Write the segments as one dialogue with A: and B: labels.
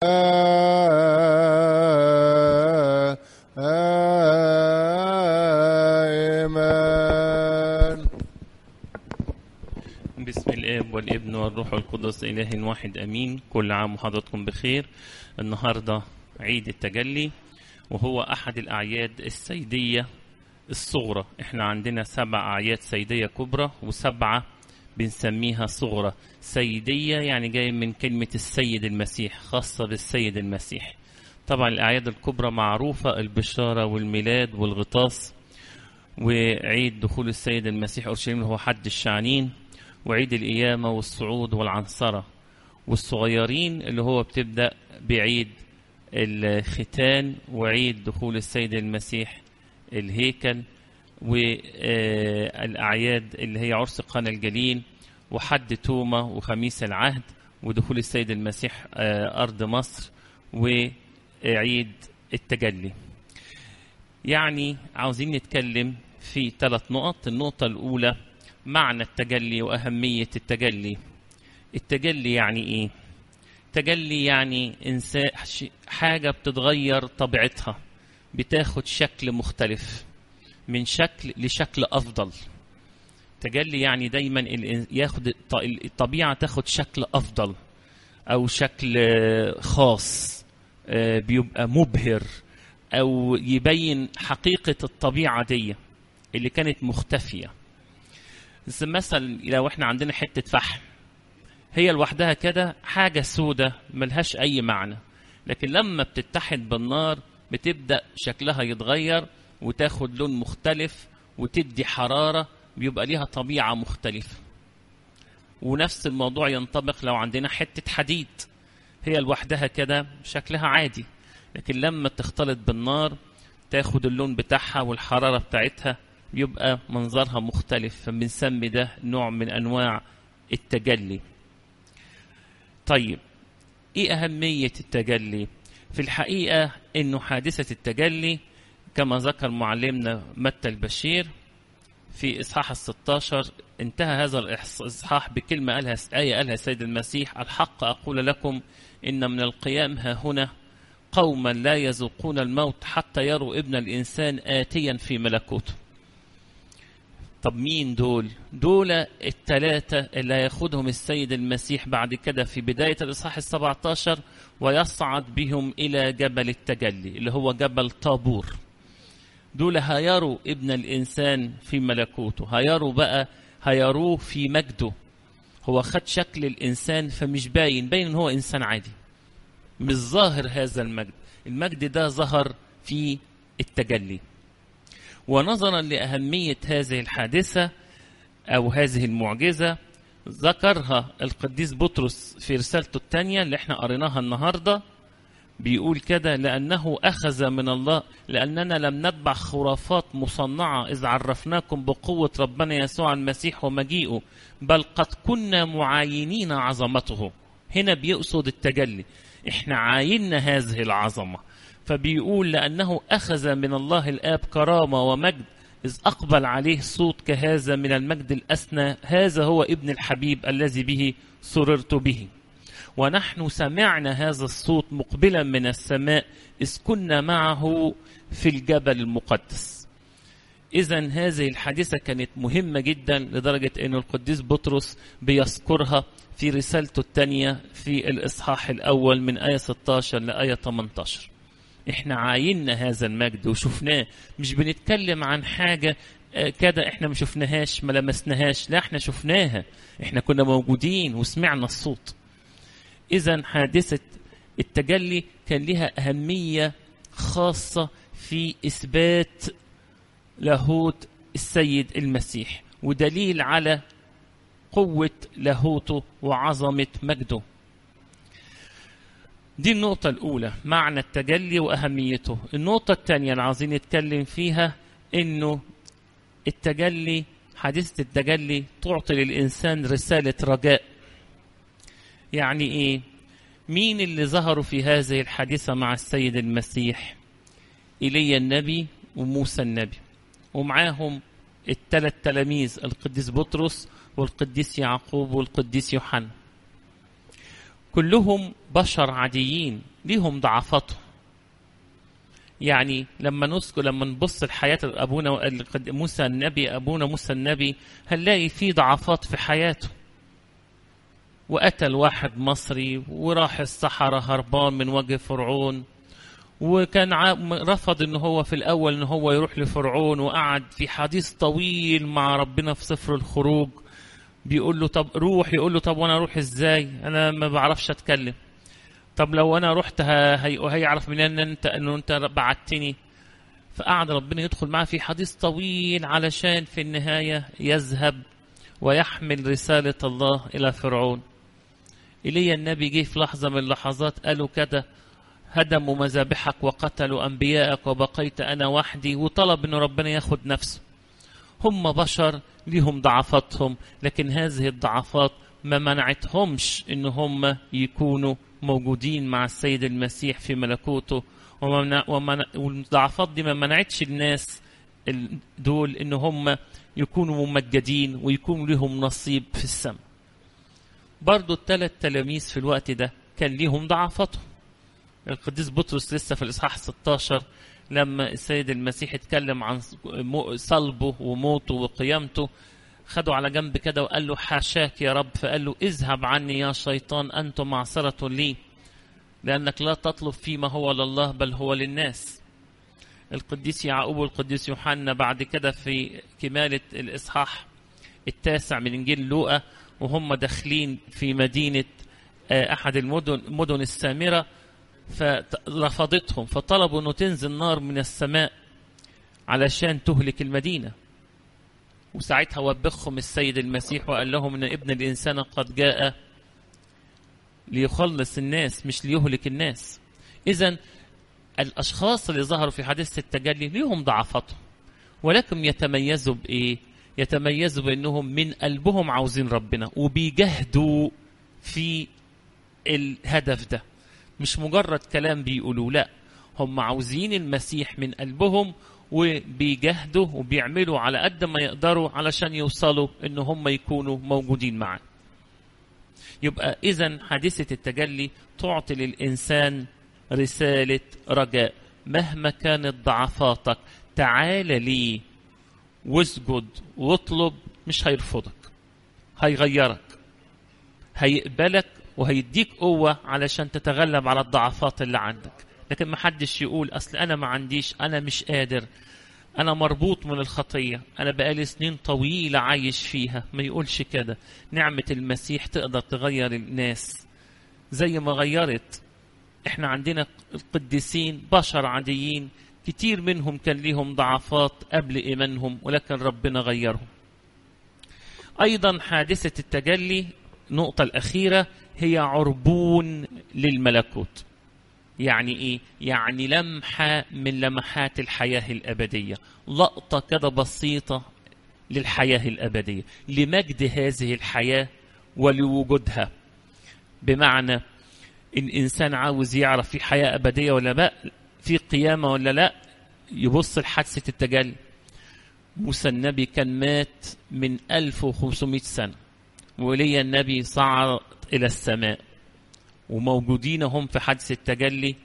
A: آمين
B: بسم الاب والابن والروح القدس اله واحد امين كل عام وحضراتكم بخير النهارده عيد التجلي وهو احد الاعياد السيديه الصغرى احنا عندنا سبع اعياد سيديه كبرى وسبعه بنسميها صغرى سيديه يعني جاي من كلمه السيد المسيح خاصه بالسيد المسيح طبعا الاعياد الكبرى معروفه البشاره والميلاد والغطاس وعيد دخول السيد المسيح اورشليم اللي هو حد الشعنين وعيد القيامة والصعود والعنصرة والصغيرين اللي هو بتبدأ بعيد الختان وعيد دخول السيد المسيح الهيكل والأعياد اللي هي عرس قنا الجليل وحد توما وخميس العهد ودخول السيد المسيح آه، أرض مصر وعيد التجلي يعني عاوزين نتكلم في ثلاث نقط النقطة الأولى معنى التجلي وأهمية التجلي التجلي يعني إيه؟ تجلي يعني إنسان حاجة بتتغير طبيعتها بتاخد شكل مختلف من شكل لشكل أفضل تجلي يعني دايما الإن- ياخد الط- الطبيعة تاخد شكل أفضل أو شكل آه، خاص آه، بيبقى مبهر أو يبين حقيقة الطبيعة دي اللي كانت مختفية بس مثلا لو احنا عندنا حتة فحم هي لوحدها كده حاجة سودة ملهاش أي معنى لكن لما بتتحد بالنار بتبدأ شكلها يتغير وتاخد لون مختلف وتدي حرارة بيبقى ليها طبيعة مختلفة ونفس الموضوع ينطبق لو عندنا حتة حديد هي لوحدها كده شكلها عادي لكن لما تختلط بالنار تاخد اللون بتاعها والحرارة بتاعتها يبقى منظرها مختلف فبنسمي ده نوع من أنواع التجلي طيب ايه أهمية التجلي في الحقيقة انه حادثة التجلي كما ذكر معلمنا متى البشير في إصحاح الستاشر انتهى هذا الإصحاح بكلمة قالها آية قالها السيد المسيح الحق أقول لكم إن من القيام ها هنا قوما لا يذوقون الموت حتى يروا ابن الإنسان آتيا في ملكوته طب مين دول؟ دول التلاتة اللي هياخدهم السيد المسيح بعد كده في بداية الإصحاح السبعة عشر ويصعد بهم إلى جبل التجلي اللي هو جبل طابور دول هيروا ابن الإنسان في ملكوته هيروا بقى هيروه في مجده هو خد شكل الإنسان فمش باين باين إن هو إنسان عادي مش ظاهر هذا المجد المجد ده ظهر في التجلي ونظرا لأهمية هذه الحادثة أو هذه المعجزة ذكرها القديس بطرس في رسالته الثانية اللي احنا قريناها النهاردة بيقول كده لأنه أخذ من الله لأننا لم نتبع خرافات مصنعة إذ عرفناكم بقوة ربنا يسوع المسيح ومجيئه بل قد كنا معاينين عظمته هنا بيقصد التجلي احنا عايننا هذه العظمة فبيقول لأنه أخذ من الله الآب كرامة ومجد إذ أقبل عليه صوت كهذا من المجد الأسنى هذا هو ابن الحبيب الذي به سررت به ونحن سمعنا هذا الصوت مقبلا من السماء إذ كنا معه في الجبل المقدس إذا هذه الحادثة كانت مهمة جدا لدرجة أن القديس بطرس بيذكرها في رسالته الثانية في الإصحاح الأول من آية 16 لآية 18 احنا عايننا هذا المجد وشفناه مش بنتكلم عن حاجة آه، كده احنا ما شفناهاش ما لمسناهاش لا احنا شفناها احنا كنا موجودين وسمعنا الصوت اذا حادثة التجلي كان لها أهمية خاصة في إثبات لاهوت السيد المسيح ودليل على قوة لاهوته وعظمة مجده دي النقطة الأولى معنى التجلي وأهميته النقطة الثانية اللي عاوزين نتكلم فيها إنه التجلي حادثة التجلي تعطي للإنسان رسالة رجاء يعني إيه مين اللي ظهروا في هذه الحادثة مع السيد المسيح إيليا النبي وموسى النبي ومعاهم الثلاث تلاميذ القديس بطرس والقديس يعقوب والقديس يوحنا كلهم بشر عاديين ليهم ضعفاتهم يعني لما نذكر لما نبص لحياة أبونا موسى النبي أبونا موسى النبي هنلاقي في ضعفات في حياته وقتل واحد مصري وراح الصحراء هربان من وجه فرعون وكان رفض ان هو في الاول ان هو يروح لفرعون وقعد في حديث طويل مع ربنا في سفر الخروج بيقول له طب روح يقول له طب وانا اروح ازاي انا ما بعرفش اتكلم طب لو انا رحت هي... هيعرف منين ان انت انه انت بعتني فقعد ربنا يدخل معاه في حديث طويل علشان في النهايه يذهب ويحمل رساله الله الى فرعون ايليا النبي جه في لحظه من اللحظات قالوا كده هدموا مذابحك وقتلوا انبياءك وبقيت انا وحدي وطلب ان ربنا ياخد نفسه هم بشر ليهم ضعفاتهم لكن هذه الضعفات ما منعتهمش ان هم يكونوا موجودين مع السيد المسيح في ملكوته ومنع ومنع والضعفات دي ما منعتش الناس دول ان هم يكونوا ممجدين ويكونوا لهم نصيب في السماء برضو الثلاث تلاميذ في الوقت ده كان ليهم ضعفاتهم القديس بطرس لسه في الاصحاح 16 لما السيد المسيح اتكلم عن صلبه وموته وقيامته خدوا على جنب كده وقال له حاشاك يا رب فقال له اذهب عني يا شيطان أنت معصرة لي لأنك لا تطلب فيما هو لله بل هو للناس القديس يعقوب والقديس يوحنا بعد كده في كمالة الإصحاح التاسع من إنجيل لوقا وهم داخلين في مدينة أحد المدن مدن السامرة فرفضتهم فطلبوا أنه تنزل نار من السماء علشان تهلك المدينة وساعتها وبخهم السيد المسيح وقال لهم ان ابن الانسان قد جاء ليخلص الناس مش ليهلك الناس اذا الاشخاص اللي ظهروا في حادثه التجلي ليهم ضعفاتهم ولكن يتميزوا بايه يتميزوا بانهم من قلبهم عاوزين ربنا وبيجاهدوا في الهدف ده مش مجرد كلام بيقولوه لا هم عاوزين المسيح من قلبهم وبيجاهدوا وبيعملوا على قد ما يقدروا علشان يوصلوا ان هم يكونوا موجودين معاه يبقى اذا حادثه التجلي تعطي للانسان رساله رجاء مهما كانت ضعفاتك تعال لي واسجد واطلب مش هيرفضك هيغيرك هيقبلك وهيديك قوة علشان تتغلب على الضعفات اللي عندك لكن ما حدش يقول أصل أنا ما عنديش أنا مش قادر أنا مربوط من الخطية أنا بقالي سنين طويلة عايش فيها ما يقولش كده نعمة المسيح تقدر تغير الناس زي ما غيرت احنا عندنا القديسين بشر عاديين كتير منهم كان ليهم ضعفات قبل إيمانهم ولكن ربنا غيرهم أيضا حادثة التجلي النقطة الأخيرة هي عربون للملكوت يعني إيه؟ يعني لمحة من لمحات الحياة الأبدية لقطة كده بسيطة للحياة الأبدية لمجد هذه الحياة ولوجودها بمعنى إن إنسان عاوز يعرف في حياة أبدية ولا لا في قيامة ولا لا يبص لحادثة التجلي موسى النبي كان مات من 1500 سنة وليا النبي صعد إلى السماء وموجودين هم في حادث التجلي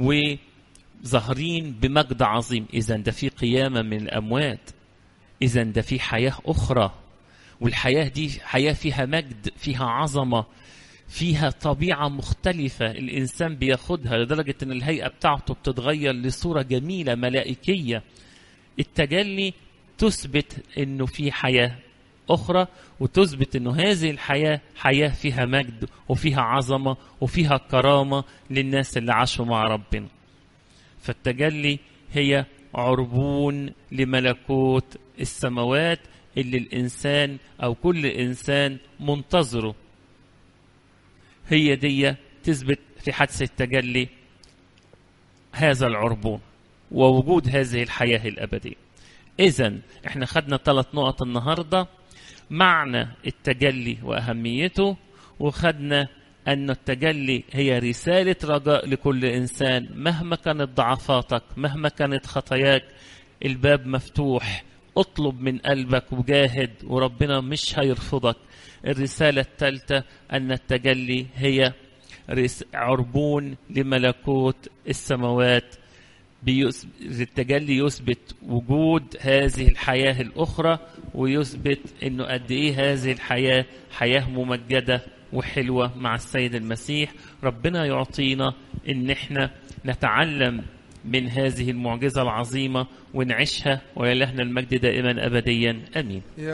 B: وظاهرين بمجد عظيم إذا ده في قيامة من الأموات إذا ده في حياة أخرى والحياة دي حياة فيها مجد فيها عظمة فيها طبيعة مختلفة الإنسان بياخدها لدرجة أن الهيئة بتاعته بتتغير لصورة جميلة ملائكية التجلي تثبت أنه في حياة أخرى وتثبت أنه هذه الحياة حياة فيها مجد وفيها عظمة وفيها كرامة للناس اللي عاشوا مع ربنا فالتجلي هي عربون لملكوت السماوات اللي الإنسان أو كل إنسان منتظره هي دي تثبت في حدث التجلي هذا العربون ووجود هذه الحياة الأبدية إذا احنا خدنا ثلاث نقط النهاردة معنى التجلي وأهميته وخدنا أن التجلي هي رسالة رجاء لكل إنسان مهما كانت ضعفاتك مهما كانت خطاياك الباب مفتوح اطلب من قلبك وجاهد وربنا مش هيرفضك الرسالة الثالثة أن التجلي هي رس- عربون لملكوت السماوات بيس... التجلي يثبت وجود هذه الحياة الأخرى ويثبت إنه قد إيه هذه الحياة حياة ممجدة وحلوة مع السيد المسيح ربنا يعطينا إن إحنا نتعلم من هذه المعجزة العظيمة ونعيشها ولله المجد دائما أبديا أمين